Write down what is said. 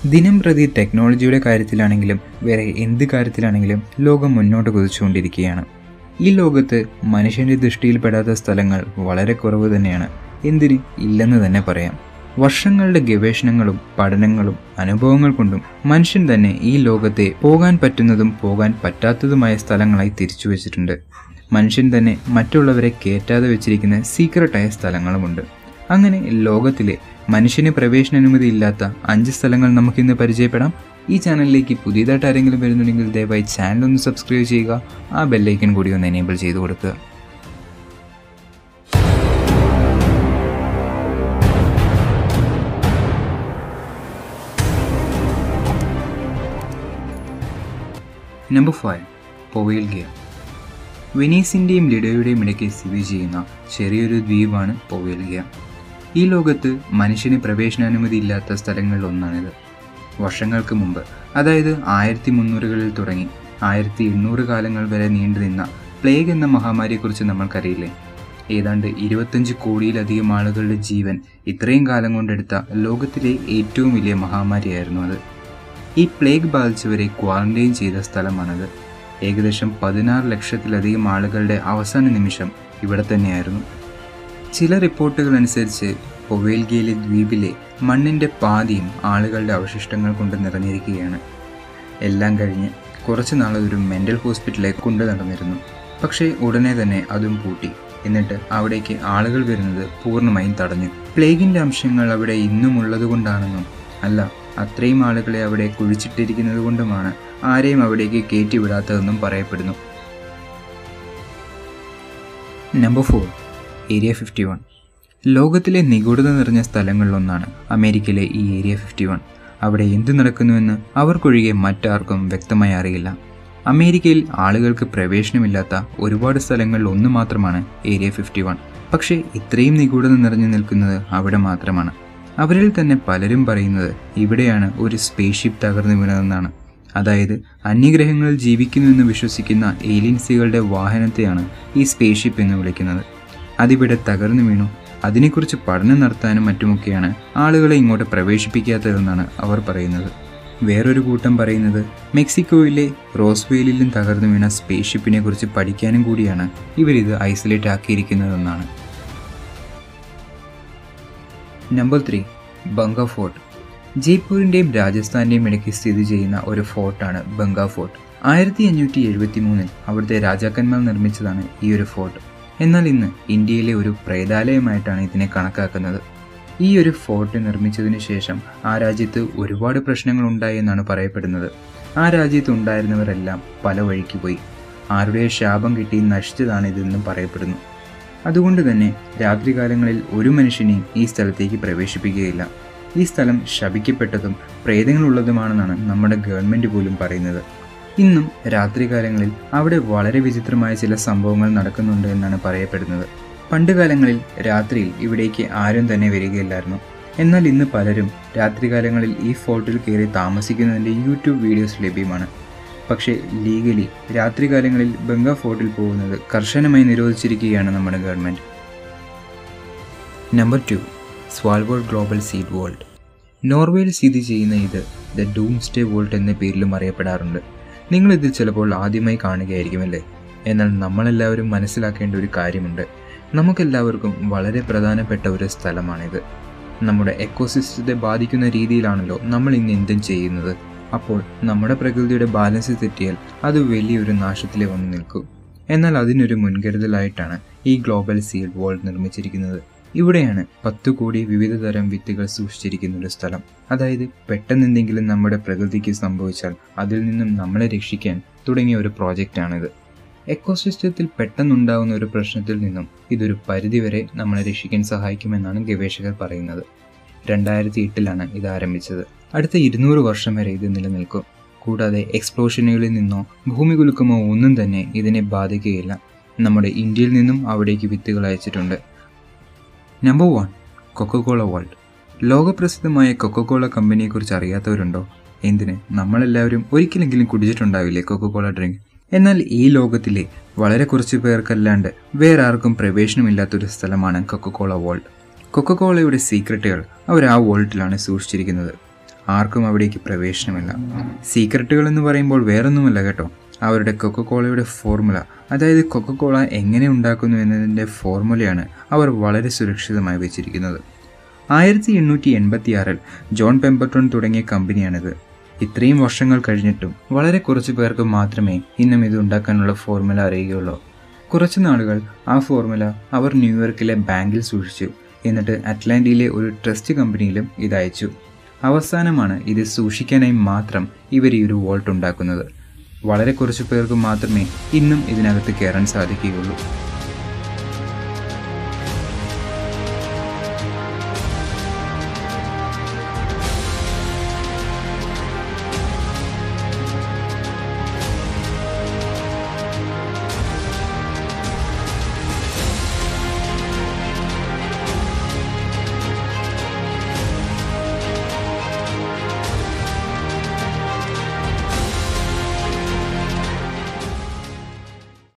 ദിനം പ്രതി ടെക്നോളജിയുടെ കാര്യത്തിലാണെങ്കിലും വേറെ എന്ത് കാര്യത്തിലാണെങ്കിലും ലോകം മുന്നോട്ട് കുതിച്ചുകൊണ്ടിരിക്കുകയാണ് ഈ ലോകത്ത് മനുഷ്യന്റെ ദൃഷ്ടിയിൽപ്പെടാത്ത സ്ഥലങ്ങൾ വളരെ കുറവ് തന്നെയാണ് എന്തിന് ഇല്ലെന്ന് തന്നെ പറയാം വർഷങ്ങളുടെ ഗവേഷണങ്ങളും പഠനങ്ങളും അനുഭവങ്ങൾ കൊണ്ടും മനുഷ്യൻ തന്നെ ഈ ലോകത്തെ പോകാൻ പറ്റുന്നതും പോകാൻ പറ്റാത്തതുമായ സ്ഥലങ്ങളായി തിരിച്ചു വച്ചിട്ടുണ്ട് മനുഷ്യൻ തന്നെ മറ്റുള്ളവരെ കയറ്റാതെ വെച്ചിരിക്കുന്ന സീക്രട്ടായ സ്ഥലങ്ങളുമുണ്ട് അങ്ങനെ ലോകത്തിലെ മനുഷ്യന് പ്രവേശനാനുമതി ഇല്ലാത്ത അഞ്ച് സ്ഥലങ്ങൾ നമുക്കിന്ന് പരിചയപ്പെടാം ഈ ചാനലിലേക്ക് പുതിയതായിട്ട് ആരെങ്കിലും വരുന്നുണ്ടെങ്കിൽ ദയവായി ചാനൽ ഒന്ന് സബ്സ്ക്രൈബ് ചെയ്യുക ആ ബെല്ലൈക്കൺ കൂടി ഒന്ന് എനേബിൾ ചെയ്ത് കൊടുക്കുക നമ്പർ ഫൈവ് പൊവേൽഗിയ വെനീസിൻ്റെയും ലിഡോയുടെയും ഇടയ്ക്ക് സ്ഥിതി ചെയ്യുന്ന ചെറിയൊരു ദ്വീപാണ് പൊവേൽഗിയ ഈ ലോകത്ത് മനുഷ്യന് പ്രവേശനാനുമതി ഇല്ലാത്ത സ്ഥലങ്ങളിൽ ഒന്നാണിത് വർഷങ്ങൾക്ക് മുമ്പ് അതായത് ആയിരത്തി മുന്നൂറുകളിൽ തുടങ്ങി ആയിരത്തി എണ്ണൂറ് കാലങ്ങൾ വരെ നീണ്ടുനിന്ന പ്ലേഗ് എന്ന മഹാമാരിയെക്കുറിച്ച് നമ്മൾക്കറിയില്ലേ ഏതാണ്ട് ഇരുപത്തഞ്ച് കോടിയിലധികം ആളുകളുടെ ജീവൻ ഇത്രയും കാലം കൊണ്ടെടുത്ത ലോകത്തിലെ ഏറ്റവും വലിയ മഹാമാരിയായിരുന്നു അത് ഈ പ്ലേഗ് ബാധിച്ചവരെ ക്വാറന്റൈൻ ചെയ്ത സ്ഥലമാണത് ഏകദേശം പതിനാറ് ലക്ഷത്തിലധികം ആളുകളുടെ അവസാന നിമിഷം ഇവിടെ തന്നെയായിരുന്നു ചില റിപ്പോർട്ടുകൾ അനുസരിച്ച് പൊവേൽഗയിലെ ദ്വീപിലെ മണ്ണിൻ്റെ പാതിയും ആളുകളുടെ അവശിഷ്ടങ്ങൾ കൊണ്ട് നിറഞ്ഞിരിക്കുകയാണ് എല്ലാം കഴിഞ്ഞ് കുറച്ച് നാൾ ഒരു മെൻ്റൽ ഹോസ്പിറ്റലിലേക്ക് കൊണ്ടു നടന്നിരുന്നു പക്ഷേ ഉടനെ തന്നെ അതും പൂട്ടി എന്നിട്ട് അവിടേക്ക് ആളുകൾ വരുന്നത് പൂർണ്ണമായും തടഞ്ഞു പ്ലേഗിൻ്റെ അംശങ്ങൾ അവിടെ ഇന്നും ഉള്ളതുകൊണ്ടാണെന്നും അല്ല അത്രയും ആളുകളെ അവിടെ കുഴിച്ചിട്ടിരിക്കുന്നത് കൊണ്ടുമാണ് ആരെയും അവിടേക്ക് കയറ്റിവിടാത്തതെന്നും പറയപ്പെടുന്നു number four area fifty one ലോകത്തിലെ നിഗൂഢത നിറഞ്ഞ സ്ഥലങ്ങളിലൊന്നാണ് അമേരിക്കയിലെ ഈ ഏരിയ ഫിഫ്റ്റി വൺ അവിടെ എന്ത് നടക്കുന്നുവെന്ന് അവർക്കൊഴികെ മറ്റാർക്കും വ്യക്തമായി അറിയില്ല അമേരിക്കയിൽ ആളുകൾക്ക് പ്രവേശനമില്ലാത്ത ഒരുപാട് സ്ഥലങ്ങളിൽ ഒന്ന് മാത്രമാണ് ഏരിയ ഫിഫ്റ്റി വൺ പക്ഷേ ഇത്രയും നിഗൂഢത നിറഞ്ഞു നിൽക്കുന്നത് അവിടെ മാത്രമാണ് അവരിൽ തന്നെ പലരും പറയുന്നത് ഇവിടെയാണ് ഒരു സ്പേസ് ഷിപ്പ് തകർന്നു വീണതെന്നാണ് അതായത് അന്യഗ്രഹങ്ങളിൽ ജീവിക്കുന്നുവെന്ന് വിശ്വസിക്കുന്ന ഏലിയൻസികളുടെ വാഹനത്തെയാണ് ഈ സ്പേസ് ഷിപ്പ് എന്ന് വിളിക്കുന്നത് അതിവിടെ തകർന്നു വീണു അതിനെക്കുറിച്ച് പഠനം നടത്താനും മറ്റുമൊക്കെയാണ് ആളുകളെ ഇങ്ങോട്ട് പ്രവേശിപ്പിക്കാത്തതെന്നാണ് അവർ പറയുന്നത് വേറൊരു കൂട്ടം പറയുന്നത് മെക്സിക്കോയിലെ റോസ്വേലിലും തകർന്നു വീണ സ്പേസ് ഷിപ്പിനെ കുറിച്ച് പഠിക്കാനും കൂടിയാണ് ഇവരിത് ഐസൊലേറ്റ് ആക്കിയിരിക്കുന്നതെന്നാണ് നമ്പർ ത്രീ ബംഗ ഫോർട്ട് ജയ്പൂരിൻ്റെയും രാജസ്ഥാൻ്റെയും ഇടയ്ക്ക് സ്ഥിതി ചെയ്യുന്ന ഒരു ഫോർട്ടാണ് ബംഗ ഫോർട്ട് ആയിരത്തി അഞ്ഞൂറ്റി എഴുപത്തി മൂന്നിൽ അവിടുത്തെ രാജാക്കന്മാർ നിർമ്മിച്ചതാണ് ഈ ഒരു ഫോർട്ട് എന്നാൽ ഇന്ന് ഇന്ത്യയിലെ ഒരു പ്രേതാലയമായിട്ടാണ് ഇതിനെ കണക്കാക്കുന്നത് ഈ ഒരു ഫോർട്ട് നിർമ്മിച്ചതിനു ശേഷം ആ രാജ്യത്ത് ഒരുപാട് പ്രശ്നങ്ങൾ ഉണ്ടായി എന്നാണ് പറയപ്പെടുന്നത് ആ രാജ്യത്ത് ഉണ്ടായിരുന്നവരെല്ലാം പല വഴിക്ക് പോയി ആരുടെ ശാപം കിട്ടി നശിച്ചതാണ് ഇതെന്നും പറയപ്പെടുന്നു അതുകൊണ്ട് തന്നെ രാത്രികാലങ്ങളിൽ ഒരു മനുഷ്യനെയും ഈ സ്ഥലത്തേക്ക് പ്രവേശിപ്പിക്കുകയില്ല ഈ സ്ഥലം ശപിക്കപ്പെട്ടതും പ്രേതങ്ങളുള്ളതുമാണെന്നാണ് നമ്മുടെ ഗവൺമെൻറ് പോലും പറയുന്നത് ഇന്നും രാത്രികാലങ്ങളിൽ അവിടെ വളരെ വിചിത്രമായ ചില സംഭവങ്ങൾ നടക്കുന്നുണ്ട് എന്നാണ് പറയപ്പെടുന്നത് പണ്ടുകാലങ്ങളിൽ രാത്രിയിൽ ഇവിടേക്ക് ആരും തന്നെ വരികയില്ലായിരുന്നു എന്നാൽ ഇന്ന് പലരും രാത്രികാലങ്ങളിൽ ഈ ഫോർട്ടിൽ കയറി താമസിക്കുന്നതിൻ്റെ യൂട്യൂബ് വീഡിയോസ് ലഭ്യമാണ് പക്ഷേ ലീഗലി രാത്രികാലങ്ങളിൽ ബംഗ ഫോർട്ടിൽ പോകുന്നത് കർശനമായി നിരോധിച്ചിരിക്കുകയാണ് നമ്മുടെ government number two Svalbard global seed world നോർവേയിൽ സ്ഥിതി ചെയ്യുന്ന ഇത് ദ ഡൂം സ്റ്റേ വേൾഡ് എന്ന പേരിലും അറിയപ്പെടാറുണ്ട് നിങ്ങളിതിൽ ചിലപ്പോൾ ആദ്യമായി കാണുകയായിരിക്കുമല്ലേ എന്നാൽ നമ്മളെല്ലാവരും മനസ്സിലാക്കേണ്ട ഒരു കാര്യമുണ്ട് നമുക്കെല്ലാവർക്കും വളരെ പ്രധാനപ്പെട്ട ഒരു സ്ഥലമാണിത് നമ്മുടെ എക്കോസിസ്റ്റത്തെ ബാധിക്കുന്ന രീതിയിലാണല്ലോ നമ്മൾ ഇന്ന് എന്തും ചെയ്യുന്നത് അപ്പോൾ നമ്മുടെ പ്രകൃതിയുടെ ബാലൻസ് തെറ്റിയാൽ അത് വലിയൊരു നാശത്തിലെ വന്നു നിൽക്കും എന്നാൽ അതിനൊരു മുൻകരുതലായിട്ടാണ് ഈ ഗ്ലോബൽ സീഡ് വേൾഡ് നിർമ്മിച്ചിരിക്കുന്നത് ഇവിടെയാണ് പത്തു കോടി വിവിധ തരം വിത്തുകൾ സൂക്ഷിച്ചിരിക്കുന്ന ഒരു സ്ഥലം അതായത് പെട്ടെന്ന് എന്തെങ്കിലും നമ്മുടെ പ്രകൃതിക്ക് സംഭവിച്ചാൽ അതിൽ നിന്നും നമ്മളെ രക്ഷിക്കാൻ തുടങ്ങിയ ഒരു പ്രോജക്റ്റാണിത് എക്കോസിസ്റ്റത്തിൽ പെട്ടെന്നുണ്ടാകുന്ന ഒരു പ്രശ്നത്തിൽ നിന്നും ഇതൊരു പരിധിവരെ നമ്മളെ രക്ഷിക്കാൻ സഹായിക്കുമെന്നാണ് ഗവേഷകർ പറയുന്നത് രണ്ടായിരത്തി എട്ടിലാണ് ഇത് ആരംഭിച്ചത് അടുത്ത ഇരുന്നൂറ് വർഷം വരെ ഇത് നിലനിൽക്കും കൂടാതെ എക്സ്പ്ലോഷനുകളിൽ നിന്നോ ഭൂമികുലുക്കമോ ഒന്നും തന്നെ ഇതിനെ ബാധിക്കുകയില്ല നമ്മുടെ ഇന്ത്യയിൽ നിന്നും അവിടേക്ക് വിത്തുകൾ അയച്ചിട്ടുണ്ട് നമ്പർ വൺ കൊക്കോകോള വേൾഡ് ലോകപ്രസിദ്ധമായ കൊക്കോകോള കമ്പനിയെക്കുറിച്ച് അറിയാത്തവരുണ്ടോ എന്തിന് നമ്മളെല്ലാവരും ഒരിക്കലെങ്കിലും കുടിച്ചിട്ടുണ്ടാവില്ലേ കൊക്കോകോള ഡ്രിങ്ക് എന്നാൽ ഈ ലോകത്തിലെ വളരെ കുറച്ച് പേർക്കല്ലാണ്ട് വേറെ ആർക്കും പ്രവേശനമില്ലാത്തൊരു സ്ഥലമാണ് കൊക്കോകോള വേൾഡ് കൊക്കോകോളയുടെ സീക്രട്ടുകൾ അവർ ആ വേൾഡിലാണ് സൂക്ഷിച്ചിരിക്കുന്നത് ആർക്കും അവിടേക്ക് പ്രവേശനമില്ല സീക്രട്ടുകൾ എന്ന് പറയുമ്പോൾ വേറൊന്നുമല്ല കേട്ടോ അവരുടെ കൊക്കക്കോളയുടെ ഫോർമുല അതായത് കൊക്കക്കോള എങ്ങനെ ഉണ്ടാക്കുന്നു എന്നതിൻ്റെ ഫോർമുലയാണ് അവർ വളരെ സുരക്ഷിതമായി വെച്ചിരിക്കുന്നത് ആയിരത്തി എണ്ണൂറ്റി എൺപത്തി ആറിൽ ജോൺ പെമ്പർട്ടൺ തുടങ്ങിയ കമ്പനിയാണിത് ഇത്രയും വർഷങ്ങൾ കഴിഞ്ഞിട്ടും വളരെ കുറച്ച് പേർക്ക് മാത്രമേ ഇന്നും ഇത് ഉണ്ടാക്കാനുള്ള ഫോർമുല അറിയുകയുള്ളൂ കുറച്ച് നാളുകൾ ആ ഫോർമുല അവർ ന്യൂയോർക്കിലെ ബാങ്കിൽ സൂക്ഷിച്ചു എന്നിട്ട് അറ്റ്ലാന്റയിലെ ഒരു ട്രസ്റ്റ് കമ്പനിയിലും ഇത് അയച്ചു അവസാനമാണ് ഇത് സൂക്ഷിക്കാനായി മാത്രം ഇവർ ഈ ഒരു വോൾട്ട് ഉണ്ടാക്കുന്നത് വളരെ കുറച്ച് പേർക്ക് മാത്രമേ ഇന്നും ഇതിനകത്ത് കയറാൻ സാധിക്കുകയുള്ളൂ